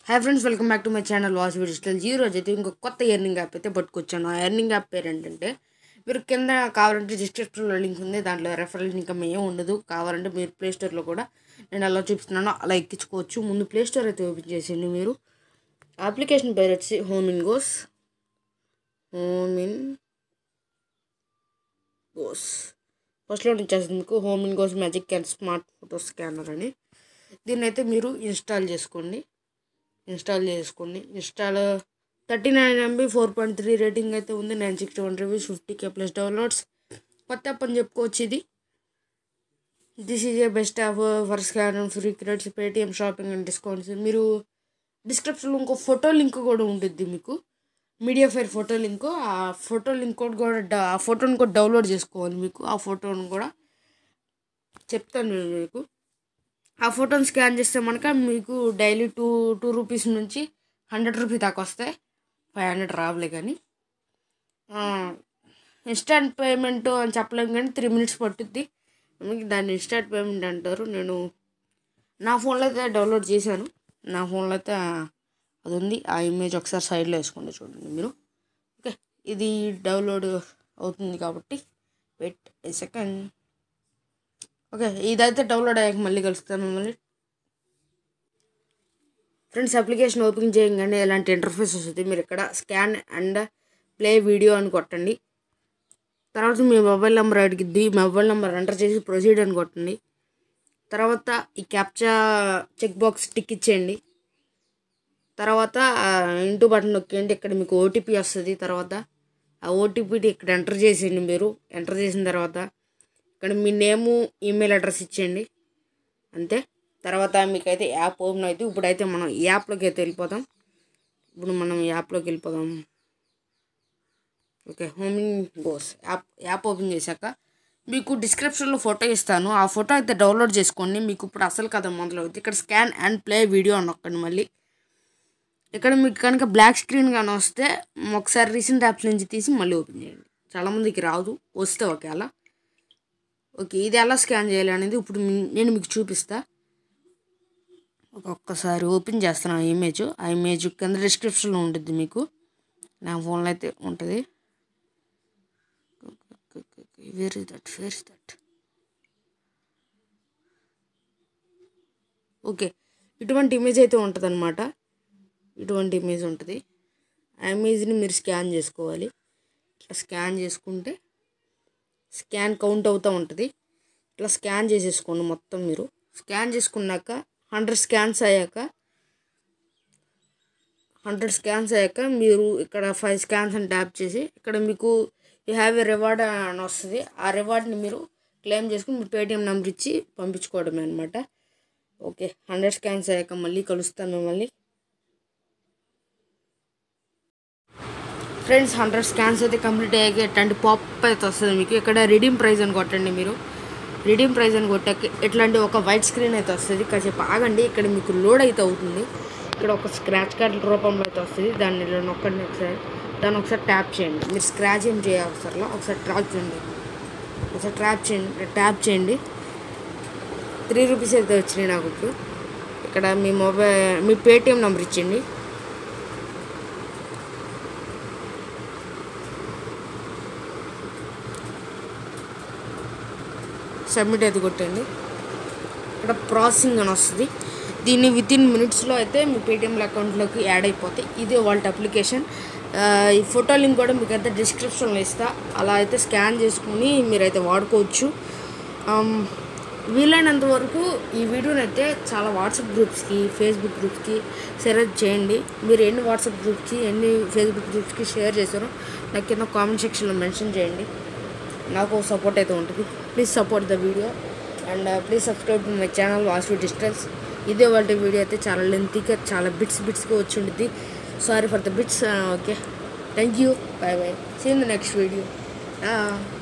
hi friends welcome back to my channel Vas digital ఈ రోజు అయితే ఇంకో కొత్త ఎర్నింగ్ యాప్ అయితే పట్టుకొచ్చాను ఆ ఎర్నింగ్ యాప్ పేరు ఏంటంటే మీరు కింద కావాలంటే డిస్క్రిప్షన్లో లింక్ ఉంది దాంట్లో రెఫరల్ ఇన్కమ్ ఏం ఉండదు కావాలంటే మీరు ప్లే స్టోర్లో కూడా నేను అలా చూపిస్తున్నాను అలా ఎక్కించుకోవచ్చు ముందు ప్లే స్టోర్ అయితే ఓపెన్ చేసేయండి మీరు అప్లికేషన్ పేరు వచ్చి home in goes home in goes ఫస్ట్లో వచ్చేస్తుంది మీకు home in goes magic and smart photo scanner అని దీన్ని అయితే మీరు ఇన్స్టాల్ చేసుకోండి ఇన్స్టాల్ చేసుకోండి install thirty nine MB four point three rating అయితే ఉంది nine sixty one reviews fifty K plus downloads కొత్త యాప్ అని చెప్పుకోవచ్చు ఇది this is a best app for scan free credits Paytm shopping and discounts మీరు డిస్క్రిప్షన్లో ఇంకో ఫోటో లింక్ కూడా ఉంటుంది మీకు మీడియా ఫైర్ ఫోటో లింక్ ఆ ఫోటో లింక్ కూడా డ- ఆ ఫోటోని కూడా డౌన్లోడ్ చేసుకోవాలి మీకు ఆ ఫోటోని కూడా చెప్తాను నేను మీకు ఆ ఫోటోని స్కాన్ చేస్తే మనక మీకు డైలీ టూ టూ రూపీస్ నుంచి హండ్రెడ్ రూపీస్ దాకా వస్తాయి ఫైవ్ హండ్రెడ్ రావులే కానీ ఇన్స్టాంట్ పేమెంట్ అని చెప్పలేము కానీ త్రీ మినిట్స్ పట్టుద్ది మీకు దాన్ని ఇన్స్టాంట్ పేమెంట్ అంటారు నేను నా ఫోన్లో అయితే డౌన్లోడ్ చేశాను నా ఫోన్లో అయితే అది ఉంది ఆ ఇమేజ్ ఒకసారి సైడ్లో వేసుకోండి చూడండి మీరు ఓకే ఇది డౌన్లోడ్ అవుతుంది కాబట్టి వెయిట్ ఏ సెకండ్ ఓకే ఇదైతే డౌన్లోడ్ అయ్యాక మళ్ళీ కలుస్తాను మిమ్మల్ని ఫ్రెండ్స్ అప్లికేషన్ ఓపెన్ చేయగానే ఇలాంటి ఇంటర్ఫేస్ వస్తుంది మీరు ఇక్కడ స్కాన్ అండ్ ప్లే వీడియో అని కొట్టండి తర్వాత మీ మొబైల్ నెంబర్ అడిగిద్ది మొబైల్ నెంబర్ ఎంటర్ చేసి ప్రొసీడ్ అని కొట్టండి తర్వాత ఈ క్యాప్చా చెక్ బాక్స్ టిక్ ఇచ్చేయండి తర్వాత ఇంటూ బటన్ నొక్కేయండి ఇక్కడ మీకు ఓటీపీ వస్తుంది తర్వాత ఆ ఓటీపీని ఇక్కడ ఎంటర్ చేసేయండి మీరు ఎంటర్ చేసిన తర్వాత ఇక్కడ మీ నేము ఈమెయిల్ అడ్రస్ ఇచ్చేయండి అంతే తర్వాత మీకైతే యాప్ ఓపెన్ అయితే ఇప్పుడైతే మనం యాప్లోకి అయితే వెళ్ళిపోతాం ఇప్పుడు మనం యాప్లోకి వెళ్ళిపోదాం okay homing goes app app open చేశాక మీకు డిస్క్రిప్షన్లో ఫోటో ఇస్తాను ఆ ఫోటో అయితే డౌన్లోడ్ చేసుకోండి మీకు ఇప్పుడు అసలు కథ మొదలవుతుంది ఇక్కడ స్కాన్ అండ్ ప్లే వీడియో అని నొక్కండి మళ్ళీ ఇక్కడ మీకు కనుక బ్లాక్ స్క్రీన్ కానీ వస్తే ఒకసారి రీసెంట్ యాప్స్ నుంచి తీసి మళ్ళీ ఓపెన్ చేయండి చాలామందికి రాదు వస్తే ఒకవేళ ఓకే ఇది ఎలా స్కాన్ చేయాలి అనేది ఇప్పుడు మీ- నేను మీకు చూపిస్తా ఒక్కసారి ఓపెన్ చేస్తాను ఆ ఇమేజ్ ఆ ఇమేజ్ కింద డిస్క్రిప్షన్లో ఉంటుంది మీకు నా ఫోన్లో అయితే ఉంటుంది where is that where is that okay ఇటువంటి ఇమేజ్ అయితే ఉంటుంది అనమాట ఇటువంటి ఇమేజ్ ఉంటుంది ఆ ఇమేజ్ని మీరు స్కాన్ చేసుకోవాలి ఇట్లా స్కాన్ చేసుకుంటే స్కాన్ కౌంట్ అవుతూ ఉంటుంది ఇట్లా స్కాన్ చేసేసుకోండి మొత్తం మీరు స్కాన్ చేసుకున్నాక హండ్రెడ్ స్కాన్స్ అయ్యాక హండ్రెడ్ స్కాన్స్ అయ్యాక మీరు ఇక్కడ ఫైవ్ స్కాన్స్ అని ట్యాప్ చేసి ఇక్కడ మీకు యూ హ్యావ్ ఏ రివార్డ్ అని వస్తుంది ఆ రివార్డ్ని మీరు క్లెయిమ్ చేసుకుని మీరు పేటిఎం నెంబర్ ఇచ్చి పంపించుకోవడమే అనమాట ఓకే హండ్రెడ్ స్కాన్స్ అయ్యాక మళ్ళీ కలుస్తాను మిమ్మల్ని ఫ్రెండ్స్ హండ్రెడ్ స్కాన్స్ అయితే కంప్లీట్ అయ్యాక ఎట్లాంటి పాప్ అయితే వస్తుంది మీకు ఇక్కడ రిడీమ్ ప్రైజ్ అని కొట్టండి మీరు రిడీమ్ ప్రైజ్ అని కొట్టాక ఇట్లాంటి ఒక వైట్ స్క్రీన్ అయితే వస్తుంది కాసేపు ఆగండి ఇక్కడ మీకు లోడ్ అయితే అవుతుంది ఇక్కడ ఒక స్క్రాచ్ కార్డ్ రూపంలో అయితే వస్తుంది దాన్ని ఇలా నొక్కండి ఒకసారి దాన్ని ఒకసారి ట్యాప్ చేయండి మీరు స్క్రాచ్ ఏం చేయవసరంలో ఒకసారి ట్రాప్ చేయండి ఒకసారి ట్రాప్ చేయండి ట్యాప్ చేయండి త్రీ రూపీస్ అయితే వచ్చినాయి నాకు ఇప్పుడు ఇక్కడ మీ మొబైల్ మీ పేటిఎం నెంబర్ ఇచ్చేయండి సబ్మిట్ అయితే కొట్టండి ఇక్కడ ప్రాసెసింగ్ అని వస్తుంది దీన్ని విత్ ఇన్ మినిట్స్లో అయితే మీ పేటిఎం అకౌంట్లోకి యాడ్ అయిపోతాయి ఇదే వాళ్ళ అప్లికేషన్ ఆ, ఈ ఫోటో లింక్ కూడా మీకు అయితే డిస్క్రిప్షన్లో ఇస్తా అలా అయితే స్కాన్ చేసుకుని మీరైతే వాడుకోవచ్చు ఆమ్, వీలైనంత వరకు ఈ వీడియోని అయితే చాలా వాట్సాప్ గ్రూప్స్కి ఫేస్బుక్ గ్రూప్స్కి షేర్ చేయండి మీరు ఎన్ని వాట్సాప్ గ్రూప్స్కి ఎన్ని ఫేస్బుక్ గ్రూప్స్కి షేర్ చేశారో నాకు కింద కామెంట్ సెక్షన్లో మెన్షన్ చేయండి నాకు సపోర్ట్ అయితే ఉంటుంది please support the video and please subscribe to my channel Vasu digitals ఇదే వాళ్ళ వీడియో అయితే చాలా లెంతీగా చాలా బిట్స్ బిట్స్గా వచ్చి ఉంటుంది sorry for the bits okay thank you bye bye see in the next video